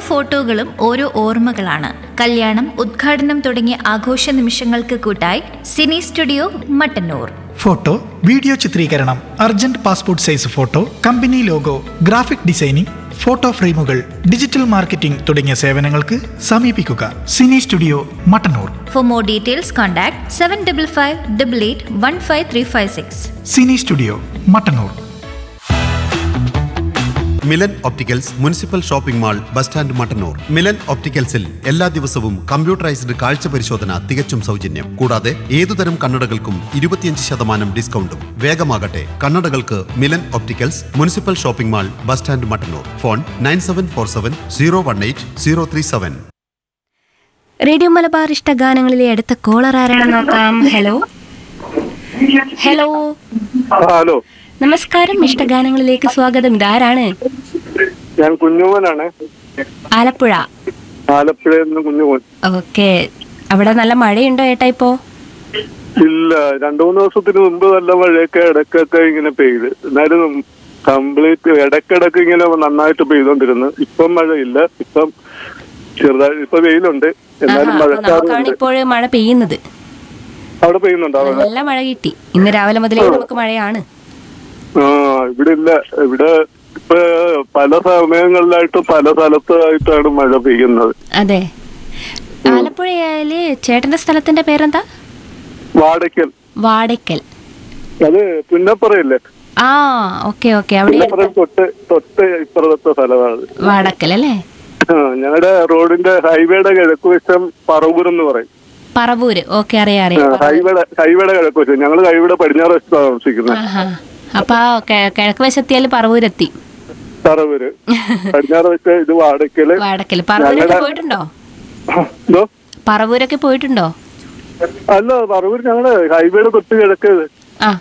ഫോട്ടോകളും ഓരോ ഓർമ്മകളാണ് കല്യാണം ഉദ്ഘാടനം തുടങ്ങിയ ആഘോഷ നിമിഷങ്ങൾക്ക് കൂട്ടായി cine studio Mattannur photo video ചിത്രീകരണം urgent passport size photo company logo graphic designing photo ഫ്രെയിമുകൾ ഡിജിറ്റൽ മാർക്കറ്റിംഗ് തുടങ്ങിയ സേവനങ്ങൾക്ക് സമീപിക്കുക cine studio Mattannur for more details contact seven double five double eight one five three five six cine studio Mattannur Milan opticals municipal shopping mall bus stand Mattannur Milan ഒപ്റ്റിക്കൽസിൽ എല്ലാ ദിവസവും computerised കാഴ്ച പരിശോധന തികച്ചും സൗജന്യം കൂടാതെ ഏതുതരം കണ്ണടകൾക്കും ഇരുപത്തിയഞ്ച് ശതമാനം ഡിസ്കൗണ്ടും വേഗമാകട്ടെ കണ്ണടകൾക്ക് Milan opticals municipal shopping mall bus stand Mattannur phone nine seven four seven zero one eight zero three seven radio Malabar ഇഷ്ടഗാനങ്ങളിലെ അടുത്ത കോളർ ആരാണെന്ന് നോക്കാം ഹലോ ഹലോ ഹലോ നമസ്കാരം ഇഷ്ടഗാനങ്ങളിലേക്ക് സ്വാഗതം ഇതാരാണ് ഞാൻ കുഞ്ഞുമോനാണ് ആലപ്പുഴ ആലപ്പുഴയിൽ നിന്ന് കുഞ്ഞുമോൻ ഓക്കെ അവിടെ നല്ല മഴയുണ്ടോ ഏട്ടാ ഇപ്പോ ഇല്ല രണ്ടു മൂന്ന് ദിവസത്തിന് മുമ്പ് നല്ല മഴയൊക്കെ ഇടയ്ക്കൊക്കെ ഇങ്ങനെ പെയ്ത് എന്നാലും കംപ്ലീറ്റ് ഇടയ്ക്കിടയ്ക്ക് ഇങ്ങനെ നന്നായിട്ട് പെയ്തോണ്ടിരുന്നു ഇപ്പം മഴയില്ല ഇപ്പം ചെറുതായി ഇപ്പൊ വെയിലുണ്ട് എന്നാലും ആഹാ, അപ്പൊ നമുക്കാണ് മഴക്കാറുണ്ട് ഇപ്പോൾ മഴ പെയ്യുന്നത് അവിടെ പെയ്യുന്നുണ്ടോ അവിടെ നല്ല മഴ കിട്ടി ഇന്ന് രാവിലെ മുതലേ നമുക്ക് മഴയാണ് ആ ഇവിടെ ഇല്ല ഇവിടെ ഇപ്പൊ പല സമയങ്ങളിലായിട്ട് പല സ്ഥലത്തായിട്ടാണ് മഴ പെയ്യുന്നത് അതെ ആലപ്പുഴയില് ചേട്ടന്റെ സ്ഥലത്തിന്റെ പേരെന്താ വാടയ്ക്കൽ വാടയ്ക്കൽ അത് പുന്നപ്പുറയില്ലേ ആ ഓക്കെ ഓക്കെ അവിടെ പുന്നപ്പുറ തൊട്ട് തൊട്ട് ഇപ്പുറത്തെ സ്ഥലമാണ് വാടക്കൽ അല്ലേ ഞങ്ങളുടെ റോഡിന്റെ ഹൈവേയുടെ കിഴക്കുവശം പറവൂർ എന്ന് പറയും പറവൂര് ഓക്കെ അറിയാം ആ, അറിയാം ഹൈവേയുടെ ഹൈവേയുടെ കിഴക്കുവശം ഞങ്ങൾ ഹൈവേയുടെ പടിഞ്ഞാറ് വശത്ത് താമസിക്കുന്നത് ആഹാ. അപ്പൊ ആ കെ- കിഴക്ക് വശത്തിയാല് പറവൂരെത്തി പറവൂര് പടിഞ്ഞാറ് വശത്ത് ഇത് വാടക്കല് വാടക്കൽ പറവൂരൊക്കെ ഞങ്ങടെ- പോയിട്ടുണ്ടോ എന്തോ പറവൂരൊക്കെ പോയിട്ടുണ്ടോ അല്ല പറവൂർ ഞങ്ങളുടെ ഹൈവേയുടെ തൊട്ട് കിഴക്ക് ആ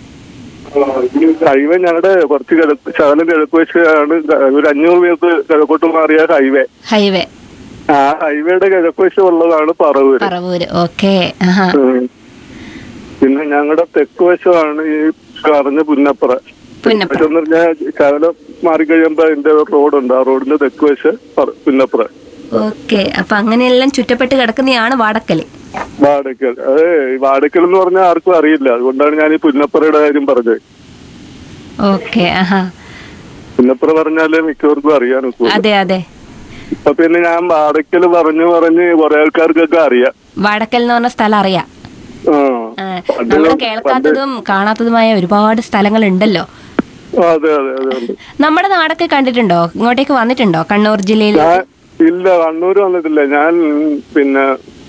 ഹൈവേ ഞങ്ങളുടെ കുറച്ച് കിഴക്ക് ശകലം കിഴക്കുവശമാണ് ഒരു അഞ്ഞൂറ് മീറ്റർ കിഴക്കോട്ട് മാറിയ ഹൈവേ ഹൈവേ ആ ഹൈവേയുടെ കിഴക്കുവശം ഉള്ളതാണ് പറവൂര് പറവൂര് ഓക്കെ ആഹാ ഉം. പിന്നെ ഞങ്ങളുടെ തെക്ക് വശമാണ് ഈ പറഞ്ഞ പുന്നപ്പുറ പുന്നപ്പുറ. പക്ഷെ എന്ന് പറഞ്ഞാൽ ശകലം മാറിക്കഴിയുമ്പോ അതിന്റെ റോഡുണ്ട് ആ റോഡിന്റെ തെക്ക് വശം പറ- പുന്നപ്പുറ ഓക്കെ അപ്പൊ അങ്ങനെയെല്ലാം ചുറ്റപ്പെട്ട് കിടക്കുന്നതാണ് വാടക്കല് വാടക്കൽ അത് ഈ വാടക്കൽ എന്ന് പറഞ്ഞാൽ ആർക്കും അറിയില്ല അതുകൊണ്ടാണ് ഞാൻ ഈ പുന്നപ്പുറയുടെ കാര്യം പറഞ്ഞത് ഓക്കെ ആഹാ പുന്നപ്പുറ പറഞ്ഞാലേ മിക്കവർക്കും അറിയാൻ ഒക്കൂ അതെ അതെ അപ്പൊ പിന്നെ ഞാൻ വാടക്കൽ പറഞ്ഞു പറഞ്ഞ് കുറെ ആൾക്കാർക്കൊക്കെ അറിയാം വാടക്കൽ എന്ന് പറഞ്ഞ സ്ഥലം അറിയാം ആ ആ, പണ്ട് നമ്മൾ പണ്ട് കേൾക്കാത്തതും കാണാത്തതുമായ ഒരുപാട് സ്ഥലങ്ങൾ ഉണ്ടല്ലോ അതെ അതെ അതെ അതെ നമ്മുടെ നാടൊക്കെ കണ്ടിട്ടുണ്ടോ ഇങ്ങോട്ടേക്ക് വന്നിട്ടുണ്ടോ കണ്ണൂർ ജില്ലയിൽ ഞാൻ ഇല്ല കണ്ണൂര് വന്നിട്ടില്ല ഞാൻ പിന്നെ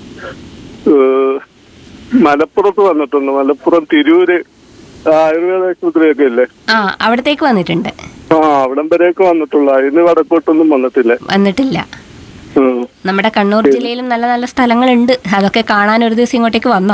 ഏഹ്, മലപ്പുറത്ത് വന്നിട്ടുണ്ട് മലപ്പുറം തിരൂര് ആയുർവേദ ആശുപത്രിയൊക്കെ ഇല്ലേ ആ അവിടത്തേക്ക് വന്നിട്ടുണ്ട് ആ അവിടം വരെയൊക്കെ വന്നിട്ടുള്ളൂ അതിന് വടക്കോട്ടൊന്നും വന്നിട്ടില്ല വന്നിട്ടില്ല ഉം. നമ്മുടെ കണ്ണൂർ ജില്ലയിലും നല്ല നല്ല സ്ഥലങ്ങളുണ്ട് അതൊക്കെ കാണാൻ ഒരു ദിവസം ഇങ്ങോട്ടേക്ക് വന്നോ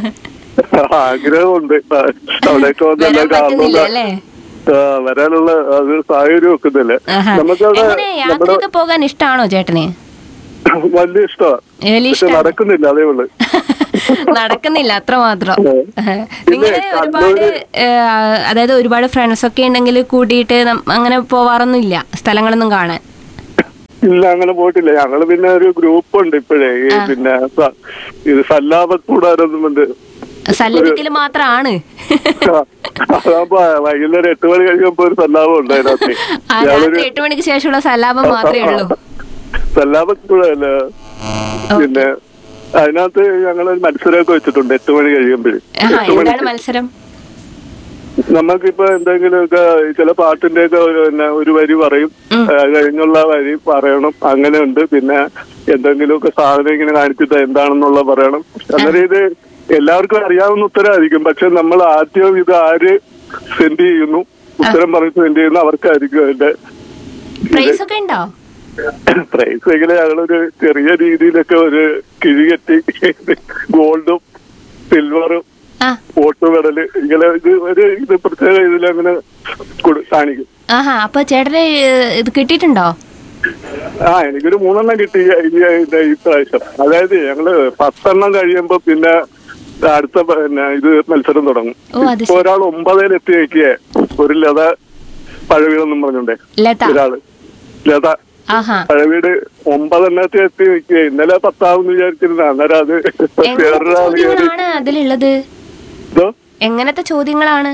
ആഗ്രഹമുണ്ട് അവിടെയൊക്കെ വന്നെല്ലാം വരാൻ പറ്റുന്നില്ല കാണുന്ന അല്ലേ ആ, വരാനുള്ള അത് സാഹചര്യം ഒക്കുന്നില്ല ആഹാ. നമുക്കവിടെ എങ്ങനെ നമ്മുടെ യാത്രയൊക്കെ പോകാൻ ഇഷ്ടമാണോ ചേട്ടന് വലിയ ഇഷ്ടമാണ് വലിയ പക്ഷെ ഇഷ്ടം നടക്കുന്നില്ല അതേ ഉള്ളു നടക്കുന്നില്ല അത്ര മാത്രം ഏ. നിങ്ങള് പിന്നെ ഒരുപാട് കണ്ണൂര് ഏ, അതായത് ഒരുപാട് ഫ്രണ്ട്സ് ഒക്കെ ഉണ്ടെങ്കിൽ കൂട്ടിയിട്ട് നം- അങ്ങനെ പോവാറൊന്നും ഇല്ല സ്ഥലങ്ങളൊന്നും കാണാൻ ഇല്ല അങ്ങനെ പോയിട്ടില്ല ഞങ്ങള് പിന്നെ ഒരു ഗ്രൂപ്പ് ഉണ്ട് ഇപ്പോഴേ ഈ പിന്നെ സ- ഇത് സല്ലാപ കൂടാരൊന്നും ഉണ്ട് സല്ലപിക്കൽ മാത്രമാണ് അതാകുമ്പോ വൈകുന്നേരം എട്ട് മണി കഴിയുമ്പോ ഒരു സല്ലാപം ഉണ്ട് അതിനകത്ത് ആ ഞാനൊരു രാത്രി എട്ട് മണിക്ക് ശേഷമുള്ള സല്ലാപം മാത്രമേ ഉള്ളൂ സല്ലാപ കൂടല്ല പിന്നെ അതിനകത്ത് ഞങ്ങളൊരു മത്സരമൊക്കെ വെച്ചിട്ടുണ്ട് എട്ട് മണി കഴിയുമ്പോഴേ ആഹാ എട്ട് എന്താണ് മണിക്ക് മത്സരം നമുക്കിപ്പോ എന്തെങ്കിലുമൊക്കെ ചില പാട്ടിന്റെ ഒക്കെ ഒരു പിന്നെ ഒരു വരി പറയും അത് കഴിഞ്ഞുള്ള വരി പറയണം അങ്ങനെ ഉണ്ട് പിന്നെ എന്തെങ്കിലുമൊക്കെ സാധനം ഇങ്ങനെ കാണിച്ചിട്ട് എന്താണെന്നുള്ള പറയണം അന്നേരം ഇത് എല്ലാവർക്കും അറിയാവുന്ന ഉത്തരമായിരിക്കും പക്ഷെ നമ്മൾ ആദ്യം ഇത് ആര് സെൻഡ് ചെയ്യുന്നു ഉത്തരം പറഞ്ഞ് സെൻഡ് ചെയ്യുന്നു അവർക്കായിരിക്കും അതിന്റെ പ്രൈസ് ഒക്കെ ഉണ്ടോ പ്രൈസ് എങ്ങനെ ഞങ്ങളൊരു ചെറിയ രീതിയിലൊക്കെ ഒരു കിഴികെട്ടി ഗോൾഡും സിൽവറും ആ വോട്ട് മെഡല് ഇങ്ങനെ ഇത് ഒരു ഇത് പ്രത്യേക ഇതിലങ്ങനെ കൊടു- കാണിക്കും ആഹാ അപ്പൊ ചേട്ടന് ഇത് കിട്ടിയിട്ടുണ്ടോ ആ എനിക്കൊരു മൂന്നെണ്ണം കിട്ടി ഈ ഈ- ഈ പ്രാവശ്യം അതായത് ഞങ്ങള് പത്തെണ്ണം കഴിയുമ്പോ പിന്നെ അടുത്ത പിന്നെ ഇത് മത്സരം തുടങ്ങും ഓ, അത് ഇപ്പൊ ഒരാൾ ഒമ്പതിലെത്തി വെക്കിയേ ഒരു ലത പഴവീണെന്നും പറഞ്ഞോണ്ടേ ലത ഒരാള് ലത ആഹാ പഴവീട് ഒമ്പതെണ്ണത്തെ എത്തി നിൽക്കുക ഇന്നലെ പത്താവെന്ന് വിചാരിച്ചിരുന്ന അന്നേരം അത് എങ്ങനത്തെ വേറൊരാൾ കയറി ചോദ്യങ്ങളാണ് അതിലുള്ളത് ഇതോ എങ്ങനത്തെ ചോദ്യങ്ങളാണ്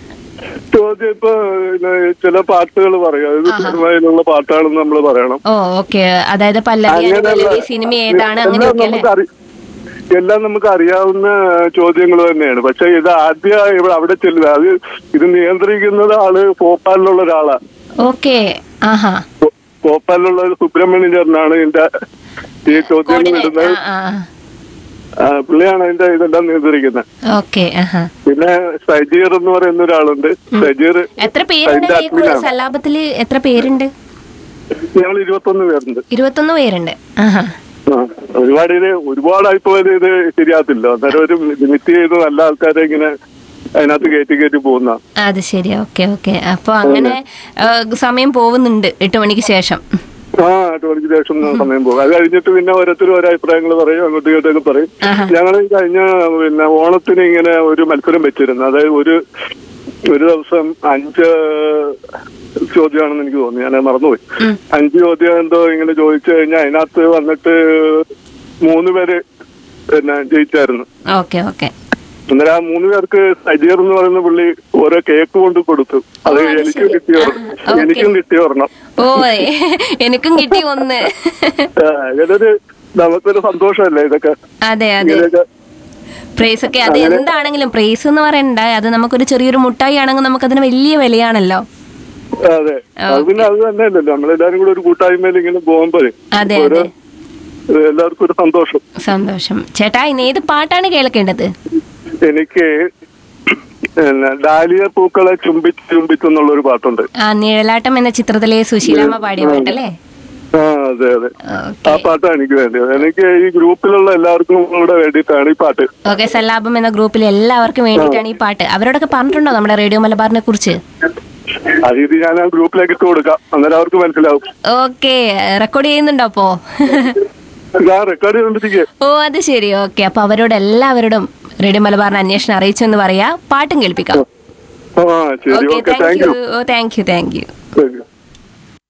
ചോദ്യം ഇപ്പൊ പിന്നെ ചില പാട്ടുകൾ പറയും അത് സിനിമയിലുള്ള പാട്ടാണെന്ന് നമ്മൾ പറയണം ഓ ഓക്കെ അതായത് പല്ലവി അനുപല്ലവി സിനിമ ഏതാണ് എല്ലാം അങ്ങനെയൊക്കെ അല്ലേ നമുക്ക് അറി- എല്ലാം നമുക്ക് അറിയാവുന്ന ചോദ്യങ്ങൾ തന്നെയാണ് പക്ഷെ ഇത് ആദ്യ ഇവിടെ അവിടെ ചെല്ലുക അത് ഇത് നിയന്ത്രിക്കുന്നത് ആള് ഭോപ്പാലിലുള്ള ഒരാളാ ഓക്കെ ആഹാ ഭോ- ഭോപ്പാലിലുള്ള ഒരു സുബ്രഹ്മണ്യൻ ചേർന്നാണ് ഇതിന്റെ ഈ ചോദ്യങ്ങൾ കോർഡിനേറ്റ് ഇടുന്നത് ആ ആ ആ, പുള്ളിയാണ് അതിന്റെ ഇതെല്ലാം നിയന്ത്രിക്കുന്നത് ഓക്കെ ആഹാ പിന്നെ സജീർ എന്ന് പറയുന്ന ഒരാളുണ്ട് സജീർ എത്ര പേരുണ്ട് അതിന്റെ ഈ അഡ്മിനാണ് സല്ലാപത്തില് എത്ര പേരുണ്ട് ഞങ്ങൾ ഇരുപത്തൊന്ന് പേരുണ്ട് ഇരുപത്തൊന്ന് പേരുണ്ട് ആഹാ ആ, ഒരുപാട് ഇത് ഒരുപാടായി പോയത് ഇത് ശരിയാകത്തില്ല അന്നേരം ഒരു ലിമിറ്റ് ചെയ്ത് നല്ല ആൾക്കാരെ ഇങ്ങനെ അതിനകത്ത് കയറ്റി കയറ്റി പോകുന്ന അത് ശരി ഓക്കെ ഓക്കെ അപ്പൊ അങ്ങനെ ആ, സമയം പോകുന്നുണ്ട് എട്ട് മണിക്ക് ശേഷം ആ എട്ട് മണിക്ക് ശേഷം സമയം പോകും അത് കഴിഞ്ഞിട്ട് പിന്നെ ഓരോരുത്തരും ഓരോ അഭിപ്രായങ്ങൾ പറയും അങ്ങോട്ടും ഇങ്ങോട്ടൊക്കെ പറയും ഞങ്ങൾ കഴിഞ്ഞ പിന്നെ ഓണത്തിന് ഇങ്ങനെ ഒരു മത്സരം വെച്ചിരുന്നു അതായത് ഒരു ഒരു ദിവസം അഞ്ച് ചോദ്യമാണെന്ന് എനിക്ക് തോന്നി ഞാൻ മറന്നുപോയി അഞ്ച് ചോദ്യം എന്തോ ഇങ്ങനെ ചോദിച്ചു കഴിഞ്ഞാൽ അതിനകത്ത് വന്നിട്ട് മൂന്ന് പേര് പിന്നെ ജയിച്ചായിരുന്നു ഓക്കെ ഓക്കെ അന്നേരം ആ മൂന്ന് പേർക്ക് സജീർ എന്ന് പറയുന്ന പുള്ളി ഓരോ കേക്ക് കൊണ്ട് കൊടുത്തു അത് ഓ, അത് എനിക്കും ശരി. കിട്ടിയ ആ, ഓക്കേ. എനിക്കും കിട്ടിയ ഒരെണ്ണം ഓ എനിക്കും കിട്ടി ഒന്ന് ആ, ഇതൊരു നമുക്കൊരു സന്തോഷമല്ലേ ഇതൊക്കെ അതെ അതെ ഇങ്ങനെയൊക്കെ പ്രൈസ് ഒക്കെ അത് എന്താണെങ്കിലും പ്രൈസ് എന്ന് പറയണ്ട അത് നമുക്കൊരു ചെറിയൊരു മുട്ടായി ആണെങ്കിൽ നമുക്കതിന് വലിയ വിലയാണല്ലോ അതെ അത് പിന്നെ അത് തന്നെയല്ലല്ലോ നമ്മളെല്ലാരും കൂടെ ഒരു കൂട്ടായ്മയിൽ ഇങ്ങനെ പോകുമ്പോഴേ അതെ ഒരു അതെ എല്ലാവർക്കും ഒരു സന്തോഷം സന്തോഷം ചേട്ടാ ഇന്ന് ഏത് പാട്ടാണ് കേൾക്കേണ്ടത് എനിക്ക് പിന്നെ ഡാലിയ പൂക്കളെ ചുംബിച്ച് ചുംബിച്ച് എന്നുള്ള ഒരു പാട്ടുണ്ട് ആ നിഴലാട്ടം എന്ന ചിത്രത്തിലെ സുശീലാമ്മ പാടിയ പാട്ടല്ലേ ആ അതെ അതെ ആ ഓക്കെ പാട്ടാണ് എനിക്ക് വേണ്ടത് എനിക്ക് ഈ ഗ്രൂപ്പിലുള്ള എല്ലാവർക്കും കൂടെ വേണ്ടിയിട്ടാണ് ഈ പാട്ട് ഓക്കെ സല്ലാപം എന്ന ഗ്രൂപ്പിൽ എല്ലാവർക്കും വേണ്ടിയിട്ടാണ് ഈ പാട്ട് അവരോടൊക്കെ പറഞ്ഞിട്ടുണ്ടോ നമ്മുടെ റേഡിയോ മലബാറിനെ കുറിച്ച് അത് ഇത് ഞാൻ ആ ഗ്രൂപ്പിലേക്ക് ഇട്ട് കൊടുക്കാം അന്നേരം അവർക്ക് മനസ്സിലാവും ഓക്കെ റെക്കോർഡ് ചെയ്യുന്നുണ്ടോ അപ്പോ ഞാൻ റെക്കോർഡ് ചെയ്തോണ്ടിരിക്കുക ഓ അത് ശരി ഓക്കെ അപ്പൊ അവരോട് എല്ലാവരോടും റേഡിയോ മലബാറിന് അന്വേഷണം അറിയിച്ചു എന്ന് പറയാ പാട്ടും കേൾപ്പിക്കാം ആ ശരി okay okay thank thank you you oh thank you thank you thank U